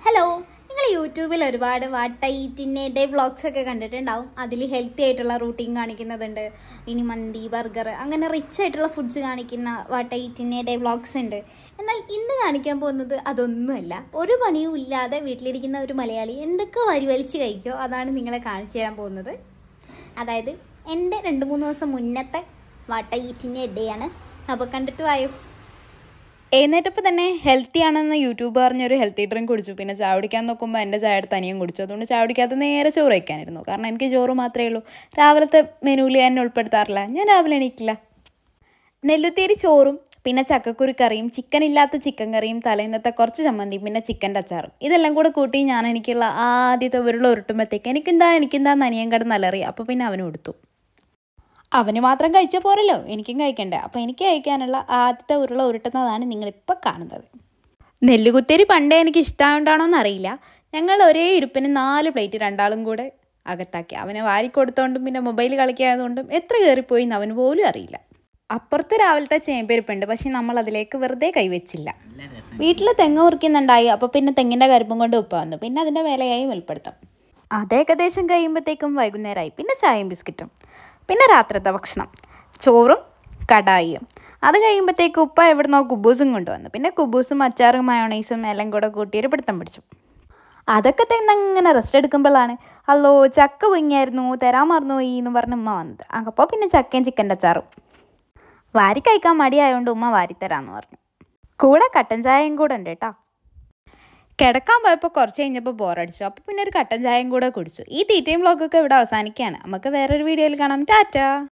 hello നിങ്ങൾ യൂട്യൂബിൽ ഒരുപാട് വാട്ടൈറ്റിൻ്റെ ഡേ വ്ളോഗ്സ് ഒക്കെ കണ്ടിട്ടുണ്ടാവും അതിൽ ഹെൽത്തി ആയിട്ടുള്ള റൂട്ടീൻ കാണിക്കുന്നതുണ്ട് ഇനി മന്തി ബർഗർ അങ്ങനെ റിച്ച് ആയിട്ടുള്ള ഫുഡ്സ് കാണിക്കുന്ന വാട്ടൈറ്റിൻ്റെ ഡേ വ്ളോഗ്സ് ഉണ്ട് എന്നാൽ ഇന്ന് കാണിക്കാൻ പോകുന്നത് അതൊന്നുമല്ല ഒരു പണിയും ഇല്ലാതെ വീട്ടിലിരിക്കുന്ന ഒരു മലയാളി എന്തൊക്കെ വരി വലിച്ച് കഴിക്കോ അതാണ് നിങ്ങളെ കാണിച്ചു തരാൻ പോകുന്നത് അതായത് എൻ്റെ രണ്ട് മൂന്ന് ദിവസം മുന്നത്തെ വാട്ടൈറ്റിൻ്റെ ഡേ ആണ് അപ്പോൾ കണ്ടിട്ട് വായോ എഴുന്നേറ്റപ്പോൾ തന്നെ ഹെൽത്തി ആണെന്ന് യൂട്യൂബ് പറഞ്ഞൊരു ഹെൽത്തി ഡ്രിങ്ക് കുടിച്ചു പിന്നെ ചായ കുടിക്കാൻ നോക്കുമ്പോൾ എൻ്റെ ചായ എടുത്ത് തനിയും കുടിച്ചു അതുകൊണ്ട് ചായ കുടിക്കാതെ നേരെ ചോറ് വയ്ക്കാനിരുന്നു കാരണം എനിക്ക് ചോറ് മാത്രമേ ഉള്ളൂ രാവിലത്തെ മെനുവിൽ എന്നെ ഉൾപ്പെടുത്താറില്ല ഞാൻ രാവിലെ എണീക്കില്ല നെല്ലുത്തേരി ചോറും പിന്നെ ചക്കക്കുരു കറിയും ചിക്കൻ ഇല്ലാത്ത ചിക്കൻ കറിയും തലേന്നത്തെ കുറച്ച് ചമ്മന്തിയും പിന്നെ ചിക്കൻ്റെ അച്ചാറും ഇതെല്ലാം കൂടെ കൂട്ടി ഞാൻ എനിക്കുള്ള ആദ്യത്തെ ഉരുള ഉരുട്ടുമ്പോഴത്തേക്ക് എനിക്കെന്താ എനിക്കെന്താ നനിയൻ കട നല്ലറി അപ്പോൾ പിന്നെ അവന് കൊടുത്തു അവന് മാത്രം കഴിച്ച പോരല്ലോ എനിക്കും കഴിക്കണ്ടേ അപ്പോൾ എനിക്ക് കഴിക്കാനുള്ള ആദ്യത്തെ ഉരുള ഉരുട്ടുന്നതാണ് നിങ്ങളിപ്പോൾ കാണുന്നത് നെല്ലുകുത്തേരി പണ്ടേ എനിക്ക് ഇഷ്ടമായോണ്ടാണോ എന്നറിയില്ല ഞങ്ങൾ ഒരേ ഇരിപ്പിന് നാല് പ്ലേറ്റ് രണ്ടാളും കൂടെ അകത്താക്കി അവനെ വാരിക്കൊടുത്തോണ്ടും പിന്നെ മൊബൈൽ കളിക്കായതുകൊണ്ടും എത്ര കയറിപ്പോയി എന്ന് അവന് പോലും അറിയില്ല അപ്പുറത്ത് രാവിലത്തെ ചേമ്പരിപ്പുണ്ട് പക്ഷെ നമ്മൾ അതിലേക്ക് വെറുതെ കൈവച്ചില്ല വീട്ടിൽ തെങ്ങ് മുറിക്കുന്നുണ്ടായി അപ്പോൾ പിന്നെ തെങ്ങിൻ്റെ കരുപ്പും കൊണ്ട് ഉപ്പ വന്നു പിന്നെ അതിൻ്റെ മേലെയായി വെളിപ്പെടുത്താം അത് ഏകദേശം കഴിയുമ്പോഴത്തേക്കും വൈകുന്നേരമായി പിന്നെ ചായയും ബിസ്ക്കറ്റും പിന്നെ രാത്രിത്തെ ഭക്ഷണം ചോറും കടായിയും അത് കഴിയുമ്പോഴത്തേക്ക് ഉപ്പ എവിടുന്നോ കുബൂസും കൊണ്ടുവന്നു പിന്നെ കുബൂസും അച്ചാറും മയോണൈസും എല്ലാം കൂടെ കൂട്ടി ഒരു പിടുത്തം പിടിച്ചു അതൊക്കെ തന്നെ ഇങ്ങനെ റെസ്റ്റ് എടുക്കുമ്പോഴാണ് അല്ലോ ചക്ക പൊങ്ങിയായിരുന്നു തരാൻ മറന്നു പോയി എന്ന് പറഞ്ഞ് ഉമ്മ വന്നത് അപ്പോൾ പിന്നെ ചക്കയും ചിക്കൻ്റെ അച്ചാറും വാരി കഴിക്കാൻ മടിയായതുകൊണ്ട് ഉമ്മ വാരിത്തരാന്ന് പറഞ്ഞു കൂടെ കട്ടൻ ചായയും കൂടെ ഉണ്ട് കേട്ടോ കിടക്കാൻ പോയപ്പോൾ കുറച്ച് കഴിഞ്ഞപ്പോൾ ബോറടിച്ചു അപ്പോൾ പിന്നെ ഒരു കട്ടൻ ചായയും കൂടെ കുടിച്ചു ഈ തീറ്റയും വ്ളോഗൊക്കെ ഇവിടെ അവസാനിക്കുകയാണ് നമുക്ക് വേറൊരു വീഡിയോയിൽ കാണാം ടാറ്റാ